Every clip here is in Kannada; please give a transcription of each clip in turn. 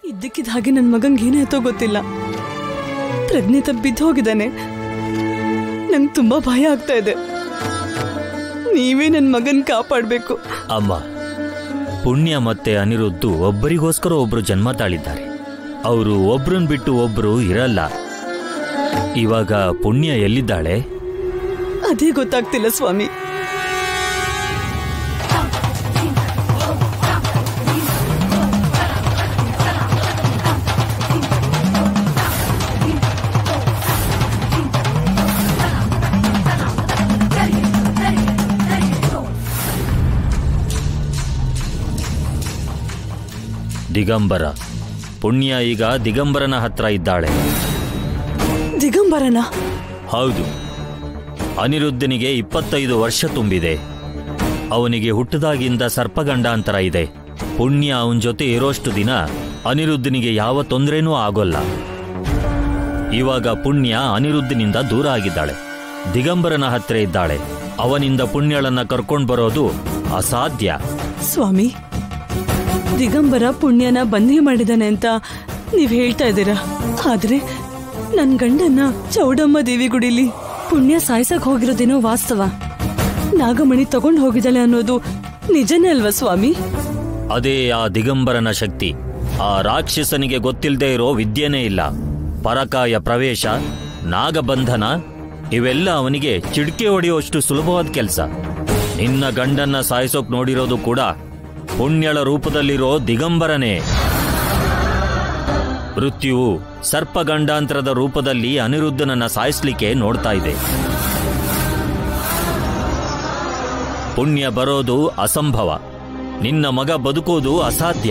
ಇದ್ದಕ್ಕಿದ್ದ ಹಾಗೆ ನನ್ನ ಮಗಂಗೆ ಏನಾಯ್ತೋ ಗೊತ್ತಿಲ್ಲ ಪ್ರಜ್ಞೆ ತಪ್ಪಿದ್ದು ಹೋಗಿದ್ದಾನೆ ನಂಗೆ ತುಂಬಾ ಭಯ ಆಗ್ತಾ ಇದೆ ನೀವೇ ನನ್ನ ಮಗನ್ ಕಾಪಾಡಬೇಕು ಅಮ್ಮ ಪುಣ್ಯ ಮತ್ತೆ ಅನಿರುದ್ಧು ಒಬ್ಬರಿಗೋಸ್ಕರ ಒಬ್ರು ಜನ್ಮ ತಾಳಿದ್ದಾರೆ ಅವರು ಒಬ್ರನ್ ಬಿಟ್ಟು ಒಬ್ರು ಇರಲ್ಲ ಇವಾಗ ಪುಣ್ಯ ಎಲ್ಲಿದ್ದಾಳೆ ಅದೇ ಗೊತ್ತಾಗ್ತಿಲ್ಲ ಸ್ವಾಮಿ ದಿಗಂಬರ ಪುಣ್ಯ ಈಗ ದಿಗಂಬರನ ಹತ್ರ ಇದ್ದಾಳೆ ದಿಗಂಬರನ ಹೌದು ಅನಿರುದ್ಧನಿಗೆ ಇಪ್ಪತ್ತೈದು ವರ್ಷ ತುಂಬಿದೆ ಅವನಿಗೆ ಹುಟ್ಟಿದಾಗಿಂದ ಸರ್ಪಗಂಡಾಂತರ ಇದೆ ಪುಣ್ಯ ಅವನ ಜೊತೆ ಇರೋಷ್ಟು ದಿನ ಅನಿರುದ್ಧನಿಗೆ ಯಾವ ತೊಂದರೆನೂ ಆಗೋಲ್ಲ ಇವಾಗ ಪುಣ್ಯ ಅನಿರುದ್ಧನಿಂದ ದೂರ ಆಗಿದ್ದಾಳೆ ದಿಗಂಬರನ ಹತ್ರ ಇದ್ದಾಳೆ ಅವನಿಂದ ಪುಣ್ಯಳನ್ನ ಕರ್ಕೊಂಡ್ ಬರೋದು ಅಸಾಧ್ಯ ಸ್ವಾಮಿ ದಿಗಂಬರ ಪುಣ್ಯನ ಬಂಧಿ ಮಾಡಿದಾನೆ ಅಂತ ನೀವ್ ಹೇಳ್ತಾ ಇದ್ದೀರಾ ಆದ್ರೆ ನನ್ ಗಂಡನ್ನ ಚೌಡಮ್ಮ ದೇವಿ ಗುಡಿಲಿ ಪುಣ್ಯ ಸಾಯ್ಸಕ್ ಹೋಗಿರೋದೇನೋ ವಾಸ್ತವ ನಾಗಮಣಿ ತಗೊಂಡ್ ಹೋಗಿದ್ದಾಳೆ ಅನ್ನೋದು ನಿಜನೇ ಅಲ್ವಾ ಸ್ವಾಮಿ ಅದೇ ಆ ದಿಗಂಬರನ ಶಕ್ತಿ ಆ ರಾಕ್ಷಸನಿಗೆ ಗೊತ್ತಿಲ್ಲದೆ ಇರೋ ವಿದ್ಯೆನೇ ಇಲ್ಲ ಪರಕಾಯ ಪ್ರವೇಶ ನಾಗಬಂಧನ ಇವೆಲ್ಲ ಅವನಿಗೆ ಚಿಡ್ಕೆ ಹೊಡೆಯುವಷ್ಟು ಸುಲಭವಾದ ಕೆಲಸ ನಿನ್ನ ಗಂಡನ್ನ ಸಾಯಿಸೋಕ್ ನೋಡಿರೋದು ಕೂಡ ಪುಣ್ಯಳ ರೂಪದಲ್ಲಿರೋ ದಿಗಂಬರನೇ ಮೃತ್ಯುವು ಸರ್ಪಗಂಡಾಂತರದ ರೂಪದಲ್ಲಿ ಅನಿರುದ್ಧನನ್ನ ಸಾಯಿಸ್ಲಿಕ್ಕೆ ನೋಡ್ತಾ ಇದೆ ಪುಣ್ಯ ಬರೋದು ಅಸಂಭವ ನಿನ್ನ ಮಗ ಬದುಕೋದು ಅಸಾಧ್ಯ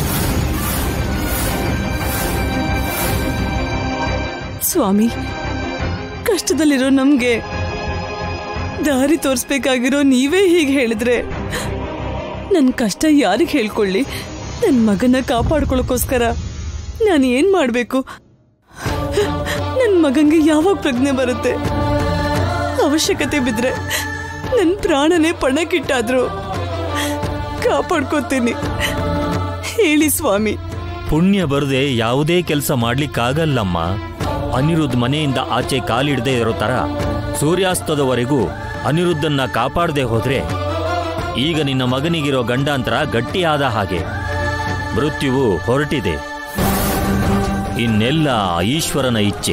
ಸ್ವಾಮಿ ಕಷ್ಟದಲ್ಲಿರೋ ನಮ್ಗೆ ದಾರಿ ತೋರಿಸ್ಬೇಕಾಗಿರೋ ನೀವೇ ಹೀಗೆ ಹೇಳಿದ್ರೆ ನನ್ ಕಷ್ಟ ಯಾರಿಗೆ ಹೇಳ್ಕೊಳ್ಳಿ ನನ್ ಮಗನ ಕಾಪಾಡ್ಕೊಳ್ಳೋಕೋಸ್ಕರ ನಾನು ಏನ್ ಮಾಡ್ಬೇಕು ನನ್ ಮಗಂಗೆ ಯಾವಾಗ ಪ್ರಜ್ಞೆ ಬರುತ್ತೆ ಅವಶ್ಯಕತೆ ಬಿದ್ರೆ ನನ್ ಪ್ರಾಣನೇ ಪಣಕ್ಕಿಟ್ಟಾದ್ರು ಕಾಪಾಡ್ಕೋತೀನಿ ಹೇಳಿ ಸ್ವಾಮಿ ಪುಣ್ಯ ಬರದೆ ಯಾವುದೇ ಕೆಲಸ ಮಾಡ್ಲಿಕ್ಕಾಗಲ್ಲಮ್ಮ ಅನಿರುದ್ಧ್ ಮನೆಯಿಂದ ಆಚೆ ಕಾಲಿಡದೆ ಇರೋ ತರ ಸೂರ್ಯಾಸ್ತದವರೆಗೂ ಅನಿರುದ್ಧನ್ನ ಕಾಪಾಡದೆ ಹೋದ್ರೆ ಈಗ ನಿನ್ನ ಮಗನಿಗಿರೋ ಗಂಡಾಂತರ ಗಟ್ಟಿಯಾದ ಹಾಗೆ ಮೃತ್ಯುವು ಹೊರಟಿದೆ ಇನ್ನೆಲ್ಲ ಆ ಈಶ್ವರನ ಇಚ್ಛೆ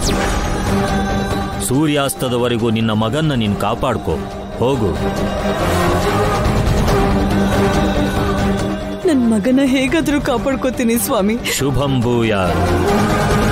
ಸೂರ್ಯಾಸ್ತದವರೆಗೂ ನಿನ್ನ ಮಗನ್ನ ನೀನ್ ಕಾಪಾಡ್ಕೋ ಹೋಗು ನನ್ ಮಗನ ಹೇಗಾದ್ರೂ ಕಾಪಾಡ್ಕೋತೀನಿ ಸ್ವಾಮಿ ಶುಭಂ ಭೂಯಾತ್